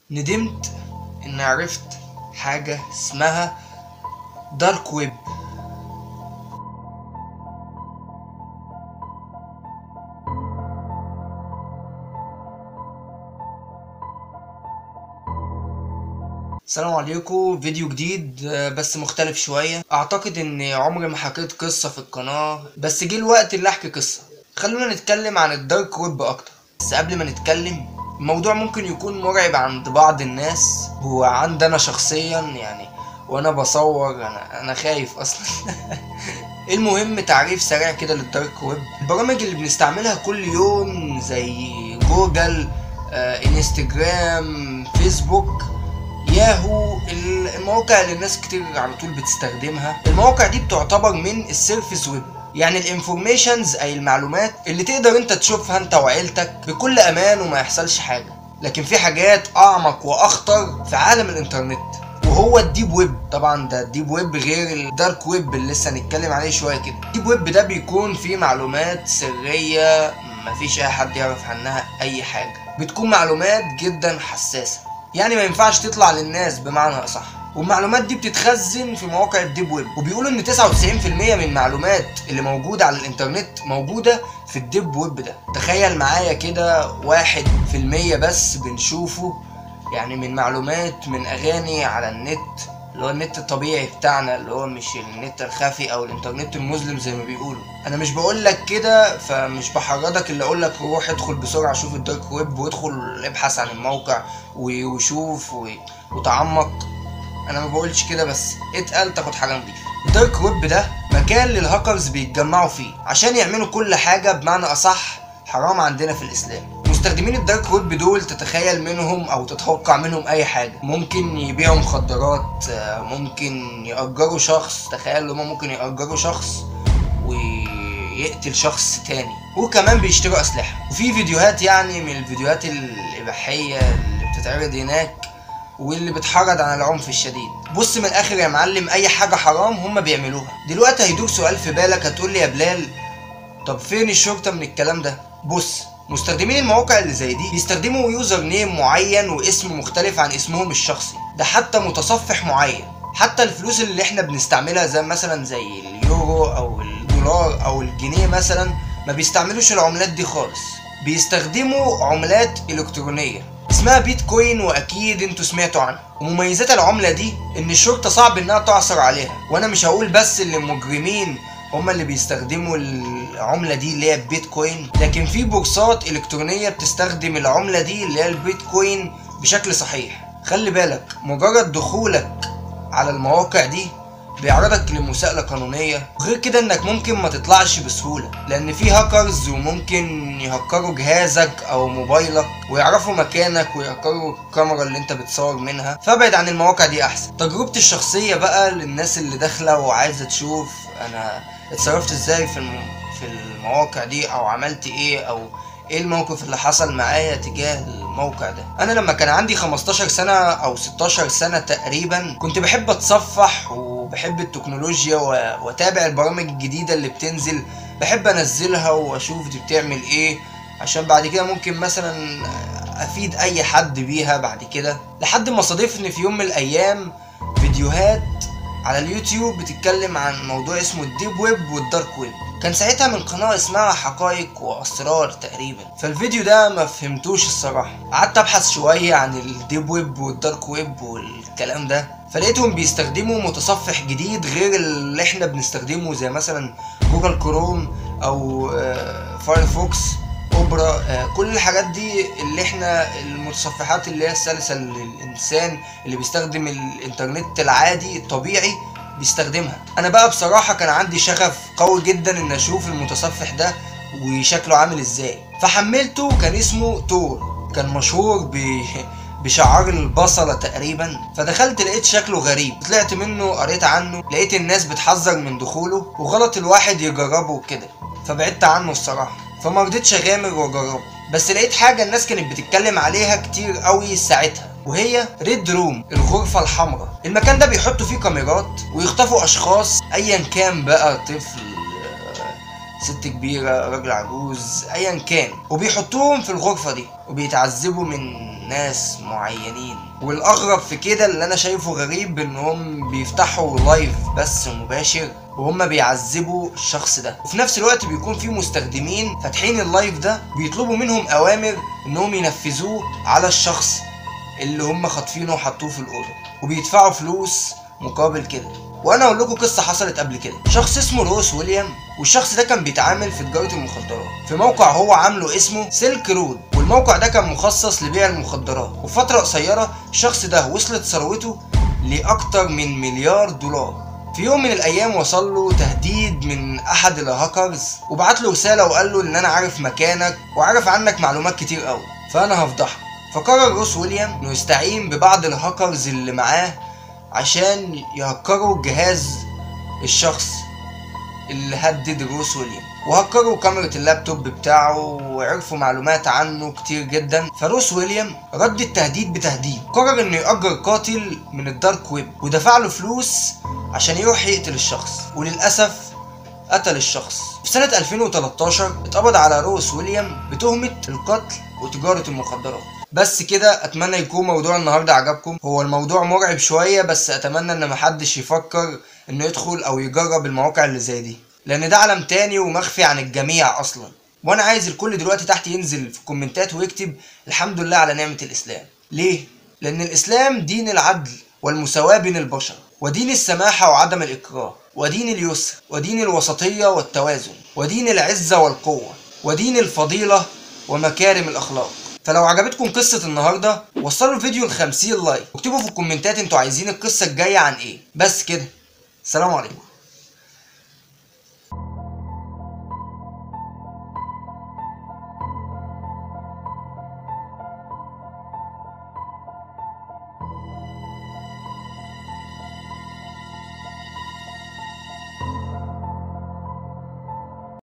ندمت إني عرفت حاجة اسمها دارك ويب السلام عليكم فيديو جديد آه، بس مختلف شوية اعتقد اني عمري ما حكيت قصة في القناة بس جه الوقت اللي احكي قصة خلونا نتكلم عن الدارك ويب اكتر بس قبل ما نتكلم الموضوع ممكن يكون مرعب عند بعض الناس هو عندي انا شخصيا يعني وانا بصور انا انا خايف اصلا المهم تعريف سريع كده للدارك ويب البرامج اللي بنستعملها كل يوم زي جوجل آه، انستجرام فيسبوك ياهو المواقع اللي الناس كتير على طول بتستخدمها المواقع دي بتعتبر من السيرفيس ويب يعني الانفورميشنز اي المعلومات اللي تقدر انت تشوفها انت وعيلتك بكل امان وما يحصلش حاجه لكن في حاجات اعمق واخطر في عالم الانترنت وهو الديب ويب طبعا ده الديب ويب غير الدارك ويب اللي لسه هنتكلم عليه شويه كده الديب ويب ده بيكون فيه معلومات سريه مفيش اي حد يعرف عنها اي حاجه بتكون معلومات جدا حساسه يعني ما ينفعش تطلع للناس بمعنى اصح والمعلومات دي بتتخزن في مواقع الديب ويب وبيقولوا ان 99% من المعلومات اللي موجوده على الانترنت موجوده في الديب ويب ده تخيل معايا كده واحد في المية بس بنشوفه يعني من معلومات من اغاني على النت اللي هو النت الطبيعي بتاعنا اللي هو مش النت الخفي او الانترنت المظلم زي ما بيقولوا انا مش بقول لك كده فمش بحرضك اللي اقول لك روح ادخل بسرعه شوف الدارك ويب وادخل ابحث عن الموقع و- وشوف و- وتعمق انا ما بقولش كده بس اتقل تاخد حاجه نضيفه الدارك ويب ده مكان للهاكرز بيتجمعوا فيه عشان يعملوا كل حاجه بمعنى اصح حرام عندنا في الاسلام مستخدمين الدارك ويب دول تتخيل منهم او تتوقع منهم اي حاجه ممكن يبيعوا مخدرات آه، ممكن يأجروا شخص تخيل هما ممكن يأجروا شخص ويقتل شخص تاني وكمان بيشتروا اسلحه وفي فيديوهات يعني من الفيديوهات الاباحيه اللي بتتعرض هناك واللي بتحرض عن العنف الشديد بص من الاخر يا معلم اي حاجه حرام هما بيعملوها دلوقتي هيدور سؤال في بالك هتقول لي يا بلال طب فين الشرطه من الكلام ده بص مستخدمين المواقع اللي زي دي بيستخدموا يوزر نيم معين واسم مختلف عن اسمهم الشخصي ده حتى متصفح معين حتى الفلوس اللي احنا بنستعملها زي مثلا زي اليورو او الدولار او الجنيه مثلا ما بيستعملوش العملات دي خالص بيستخدموا عملات الكترونيه اسمها بيتكوين واكيد انتوا سمعتوا عنها ومميزات العمله دي ان الشرطه صعب انها تعثر عليها وانا مش هقول بس ان المجرمين هما اللي بيستخدموا العملة دي اللي هي البيتكوين لكن في بورصات إلكترونية بتستخدم العملة دي اللي هي البيتكوين بشكل صحيح خلي بالك مجرد دخولك على المواقع دي بيعرضك لمساءلة قانونية غير كده انك ممكن ما تطلعش بسهولة لان في هاكرز وممكن يهكروا جهازك او موبايلك ويعرفوا مكانك ويهكروا الكاميرا اللي انت بتصور منها فابعد عن المواقع دي احسن تجربتي الشخصية بقى للناس اللي داخلة وعايزة تشوف انا اتصرفت ازاي في الم... في المواقع دي او عملت ايه او ايه الموقف اللي حصل معايا تجاه الموقع ده انا لما كان عندي 15 سنة او 16 سنة تقريبا كنت بحب اتصفح وبحب التكنولوجيا و- واتابع البرامج الجديدة اللي بتنزل بحب انزلها واشوف دي بتعمل ايه عشان بعد كده ممكن مثلا افيد اي حد بيها بعد كده لحد ما صادفني في يوم من الايام فيديوهات على اليوتيوب بتتكلم عن موضوع اسمه الديب ويب والدارك ويب كان ساعتها من قناة اسمها حقائق وأسرار تقريبا فالفيديو ده ما فهمتوش الصراحة قعدت أبحث شوية عن الديب ويب والدارك ويب والكلام ده فلقيتهم بيستخدموا متصفح جديد غير اللي احنا بنستخدمه زي مثلا جوجل كروم أو آه، فايرفوكس اوبرا آه، كل الحاجات دي اللي احنا المتصفحات اللي هي السلسة للإنسان اللي بيستخدم الإنترنت العادي الطبيعي بيستخدمها انا بقى بصراحة كان عندي شغف قوي جدا ان اشوف المتصفح ده وشكله عامل ازاي فحملته كان اسمه تور كان مشهور ب بشعار البصلة تقريبا فدخلت لقيت شكله غريب طلعت منه قريت عنه لقيت الناس بتحذر من دخوله وغلط الواحد يجربه كده فبعدت عنه الصراحة فما رضيتش اغامر واجربه بس لقيت حاجة الناس كانت بتتكلم عليها كتير قوي ساعتها وهي ريد روم الغرفة الحمراء المكان ده بيحطوا فيه كاميرات ويخطفوا اشخاص ايا كان بقى طفل آه، ست كبيرة راجل عجوز ايا كان وبيحطوهم في الغرفة دي وبيتعذبوا من ناس معينين والاغرب في كده اللي انا شايفه غريب انهم بيفتحوا لايف بس مباشر وهم بيعذبوا الشخص ده وفي نفس الوقت بيكون في مستخدمين فاتحين اللايف ده بيطلبوا منهم اوامر انهم ينفذوه على الشخص اللي هم خاطفينه وحطوه في الاوضه وبيدفعوا فلوس مقابل كده وانا اقول لكم قصه حصلت قبل كده شخص اسمه روس ويليام والشخص ده كان بيتعامل في تجاره المخدرات في موقع هو عامله اسمه سيلك رود والموقع ده كان مخصص لبيع المخدرات وفي فتره قصيره الشخص ده وصلت ثروته لاكتر من مليار دولار في يوم من الايام وصل له تهديد من احد الهاكرز وبعت له رساله وقال له ان انا عارف مكانك وعارف عنك معلومات كتير قوي فانا هفضحك فقرر روس ويليام انه يستعين ببعض الهاكرز اللي معاه عشان يهكروا جهاز الشخص اللي هدد روس ويليام وهكروا كاميرا اللابتوب بتاعه وعرفوا معلومات عنه كتير جدا فروس ويليام رد التهديد بتهديد قرر انه يأجر قاتل من الدارك ويب ودفع له فلوس عشان يروح يقتل الشخص وللأسف قتل الشخص في سنة 2013 اتقبض على روس ويليام بتهمة القتل وتجارة المخدرات بس كده اتمنى يكون موضوع النهارده عجبكم هو الموضوع مرعب شويه بس اتمنى ان محدش يفكر انه يدخل او يجرب المواقع اللي زي دي لان ده عالم تاني ومخفي عن الجميع اصلا وانا عايز الكل دلوقتي تحت ينزل في الكومنتات ويكتب الحمد لله على نعمه الاسلام ليه لان الاسلام دين العدل والمساواه بين البشر ودين السماحه وعدم الاكراه ودين اليسر ودين الوسطيه والتوازن ودين العزه والقوه ودين الفضيله ومكارم الاخلاق فلو عجبتكم قصة النهاردة وصلوا الفيديو ل 50 لايك واكتبوا في الكومنتات انتوا عايزين القصة الجاية عن ايه بس كده سلام عليكم